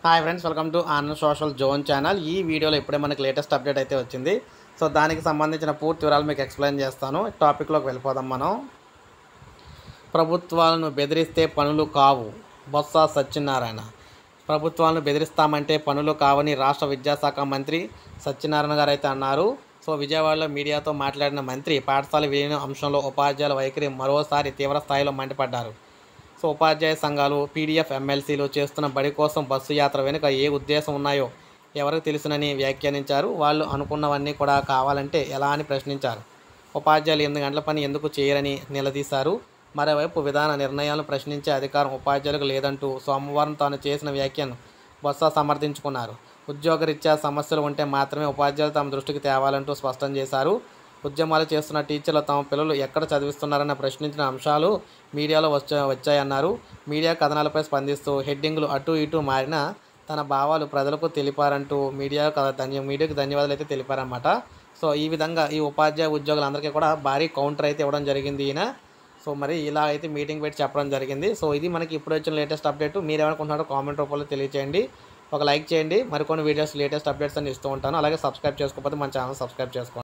hi friends welcome to Anand Social Zone channel ఈ వీడియోలో ఇప్పుడే మనకి లేటెస్ట్ అప్డేట్ అయితే వచ్చింది సో దానికి సంబంధించిన పూర్తి వివరాలు మీకు ఎక్స్ప్లెయిన్ చేస్తాను టాపిక్లోకి వెళ్ళిపోదాం మనం ప్రభుత్వాలను బెదిరిస్తే పనులు కావు బొత్స సత్యనారాయణ ప్రభుత్వాలను బెదిరిస్తామంటే పనులు కావని రాష్ట్ర విద్యాశాఖ మంత్రి సత్యనారాయణ గారు అయితే అన్నారు సో విజయవాడలో మీడియాతో మాట్లాడిన మంత్రి పాఠశాల విలీనం అంశంలో ఉపాధ్యాయుల వైఖరి మరోసారి తీవ్ర స్థాయిలో మండిపడ్డారు సో ఉపాధ్యాయ సంఘాలు పీడీఎఫ్ ఎమ్మెల్సీలు చేస్తున్న బడి కోసం బస్సు యాత్ర వెనుక ఏ ఉద్దేశం ఉన్నాయో ఎవరికి తెలుసునని వ్యాఖ్యానించారు వాళ్ళు అనుకున్నవన్నీ కూడా కావాలంటే ఎలా అని ప్రశ్నించారు ఉపాధ్యాయులు ఎనిమిది గంటల పని ఎందుకు చేయరని నిలదీశారు మరోవైపు విధాన నిర్ణయాలను ప్రశ్నించే అధికారం ఉపాధ్యాయులకు లేదంటూ సోమవారం తాను చేసిన వ్యాఖ్యను బొత్స సమర్థించుకున్నారు ఉద్యోగరీత్యా సమస్యలు ఉంటే మాత్రమే ఉపాధ్యాయులు తమ దృష్టికి తేవాలంటూ స్పష్టం చేశారు ఉద్యమాలు చేస్తున్న టీచర్లు తమ పిల్లలు ఎక్కడ చదివిస్తున్నారన్న ప్రశ్నించిన అంశాలు మీడియాలో వచ్చా వచ్చాయన్నారు మీడియా కథనాలపై స్పందిస్తూ హెడ్డింగ్లు అటు ఇటు మారిన తన భావాలు ప్రజలకు తెలిపారంటూ మీడియా ధన్య మీడియాకు ధన్యవాదాలు అయితే తెలిపారన్నమాట సో ఈ విధంగా ఈ ఉపాధ్యాయ ఉద్యోగులందరికీ కూడా భారీ కౌంటర్ అయితే ఇవ్వడం జరిగింది ఈయన సో మరి ఇలా అయితే మీటింగ్ పెట్టి చెప్పడం జరిగింది సో ఇది మనకి ఇప్పుడు వచ్చిన లేటెస్ట్ అప్డేట్ మీరు ఏమనుకుంటున్నారో కామెంట్ రూపంలో తెలియచేయండి ఒక లైక్ చేయండి మరికొన్ని వీడియోస్ లేటెస్ట్ అప్డేట్స్ అన్ని ఇస్తూ ఉంటాను అలాగే సబ్స్క్రైబ్ చేసుకోకపోతే మన ఛానల్ సబ్స్క్రైబ్ చేసుకోండి